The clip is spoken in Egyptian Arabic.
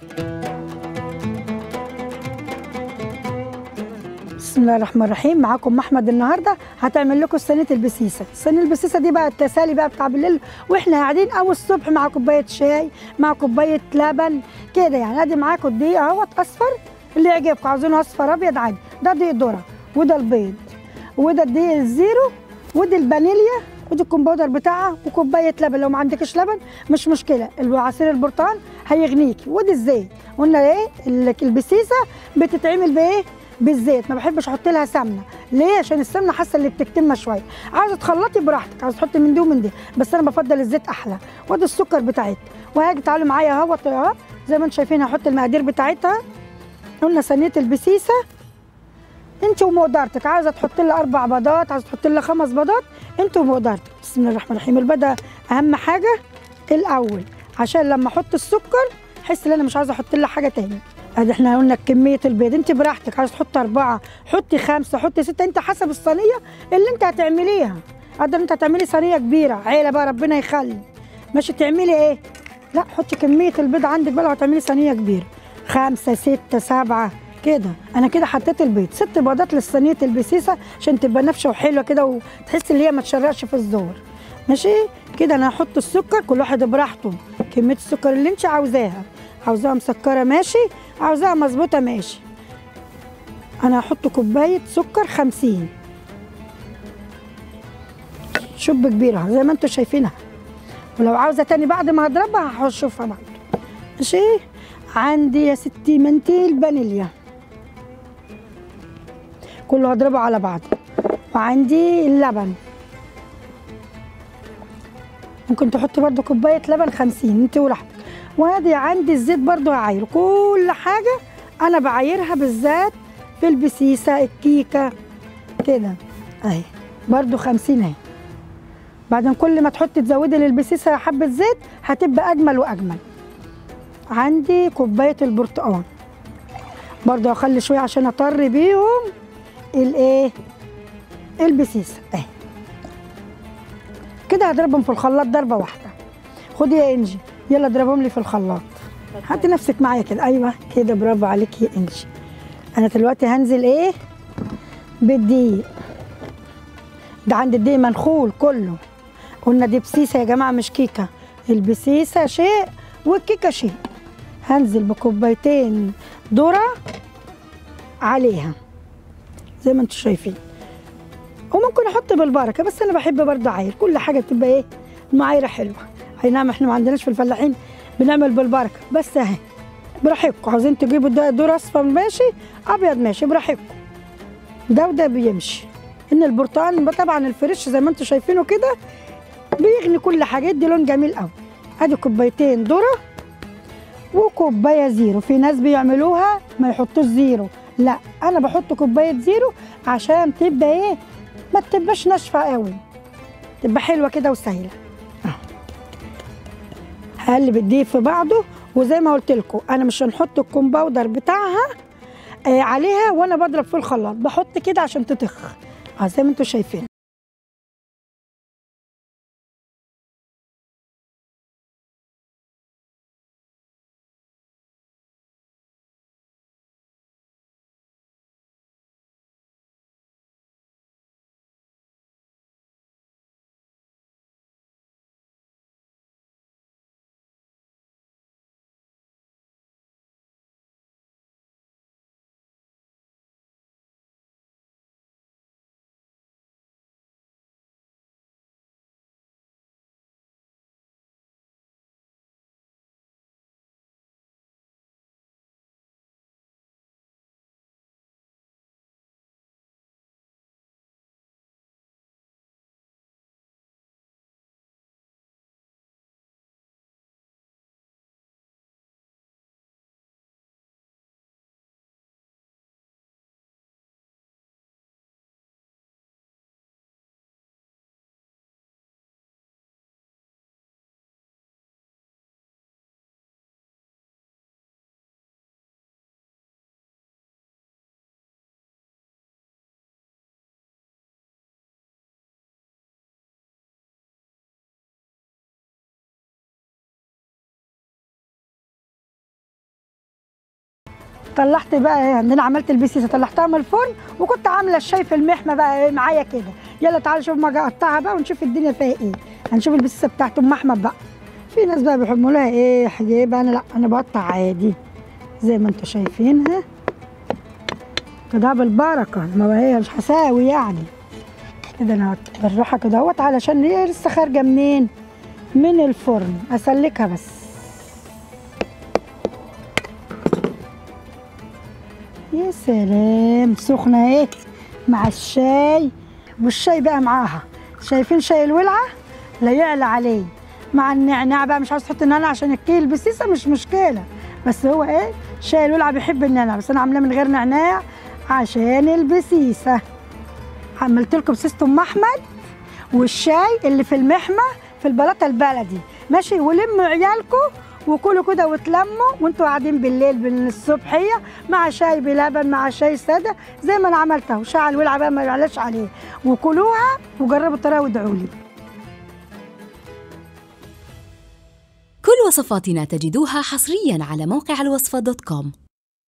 بسم الله الرحمن الرحيم معاكم احمد النهارده هتعمل لكم صينيه البسيسه صينيه البسيسه دي بقى التسالي بقى بتاع بالليل واحنا قاعدين او الصبح مع كوبايه شاي مع كوبايه لبن كده يعني ادي معاكم الدقيق اهوت اصفر اللي يعجبكم عاوزينه اصفر ابيض عادي ده دقيق ذره وده البيض وده الدقيق الزيرو ودي الفانيليا ودي الكمباودر بتاعها وكوبايه لبن لو ما عندكش لبن مش مشكله عصير البرتقال هيغنيكي ودي الزيت قلنا ايه ال- البسيسه بتتعمل بايه بالزيت ما بحبش احط لها سمنه ليه عشان السمنه حاسه اللي بتكتمها شويه عايزه تخلطي براحتك عايزه تحطي من دي ومن دي بس انا بفضل الزيت احلى وادي السكر بتاعتها وهاجي تعالوا معايا اهوت اهو زي ما انتم شايفين هحط المقادير بتاعتها قلنا صينيه البسيسه انت ومقدرتك عايزه تحط لها اربع بيضات عايزه تحط لها خمس بيضات انت ومقدرتك بسم الله الرحمن الرحيم البيضه اهم حاجه الاول عشان لما احط السكر احس ان انا مش عايزه احط لها حاجه تاني ادي احنا قلنا كميه البيض انت براحتك عايزه تحطي اربعه حطي خمسه حطي سته انت حسب الصينيه اللي انت هتعمليها قدر انت هتعملي صينيه كبيره عيله بقى ربنا يخلي ماشي تعملي ايه لا حطي كميه البيض عندك بقى لو هتعملي صينيه كبيره خمسه سته سبعه كده انا كده حطيت البيض ست بيضات للصينيه البسيسه عشان تبقى نافشه وحلوه كده وتحس ان هي ما تشرقش في الزور ماشي كده انا هحط السكر كل واحد براحته كميه السكر اللي انت عاوزاها عاوزاها مسكره ماشي عاوزاها مظبوطه ماشي انا هحط كوبايه سكر خمسين شوب كبيره زي ما انتم شايفينها ولو عاوزه تاني بعد ما هضربها هشوفها بعد ماشي عندي يا ستي منتيل فانيليا كله هضربه على بعضه وعندي اللبن ممكن تحطي برضو كوباية لبن خمسين انت وراحتك وادي عندي الزيت برضو هعايره كل حاجة انا بعايرها بالذات في البسيسة الكيكة كده اهي برضو خمسين اهي بعدين كل ما تحطي تزودي للبسيسة حبة زيت هتبقى اجمل واجمل عندي كوبايه البرتقال برضه هخلي شويه عشان اطر بيهم الايه البسيسه اهي كده هضربهم في الخلاط ضربه واحده خدي يا انجي يلا اضربهم لي في الخلاط هاتي نفسك معايا كده ايوه كده برافو عليك يا انجي انا دلوقتي هنزل ايه بالدقيق ده عندي الدقيق منخول كله قلنا دي بسيسه يا جماعه مش كيكه البسيسه شيء والكيكه شيء هنزل بكوبايتين ذره عليها زي ما انتم شايفين وممكن احط بالبركه بس انا بحب برضه عاير كل حاجه تبقى ايه معايره حلوه اي نعم احنا ما عندناش في الفلاحين بنعمل بالبركه بس اهي براحتكم عاوزين تجيبوا ده ذره اصفر ماشي ابيض ماشي براحتكم ده وده بيمشي ان البرتقال طبعا الفريش زي ما انتم شايفينه كده بيغني كل حاجه يدي لون جميل قوي ادي كوبايتين ذره وكوبايه زيرو في ناس بيعملوها ما يحطوش زيرو لا انا بحط كوبايه زيرو عشان تبقى ايه ما تبقاش ناشفه قوي تبقى حلوه كده وسهله أهو. هقلب الدقيق في بعضه وزي ما قلت لكم انا مش هنحط الكومباودر بتاعها آه عليها وانا بضرب في الخلاط بحط كده عشان تطخ اه زي ما انتم شايفين طلعت بقى ايه عندنا عملت البسيسه طلعتها من الفرن وكنت عامله الشاي في المحمى بقى ايه معايا كده يلا تعالوا شوف ما اجي اقطعها بقى ونشوف الدنيا فيها ايه هنشوف البسيسه بتاعت ام احمد بقى في ناس بقى بيحبوا لها ايه حجيبه انا لا انا بقطع عادي زي ما انتم شايفينها كده بالبركه ما هي مش هساوي يعني كده انا بالراحه كده اهوت علشان هي لسه خارجه منين من الفرن اسلكها بس يا سلام سخنه ايه مع الشاي والشاي بقى معاها شايفين شاي الولعه لا يعلى عليه مع النعناع بقى مش عاوز تحط النعناع عشان الكيل بسيسه مش مشكله بس هو ايه شاي الولعه بيحب النعناع بس انا عاملاه من غير نعناع عشان البسيسه عملت لكم بسيسه ام احمد والشاي اللي في المحمى في البلاطه البلدي ماشي ولموا عيالكم وكلوا كده وتلموا وانتوا قاعدين بالليل بالصبحيه مع شاي بلبن مع شاي ساده زي ما انا عملتها وشاي الولعه بقى ما يعلاش عليه وكلوها وجربوا الطريقه وادعوا لي كل وصفاتنا تجدوها حصريا على موقع الوصفة دوت كوم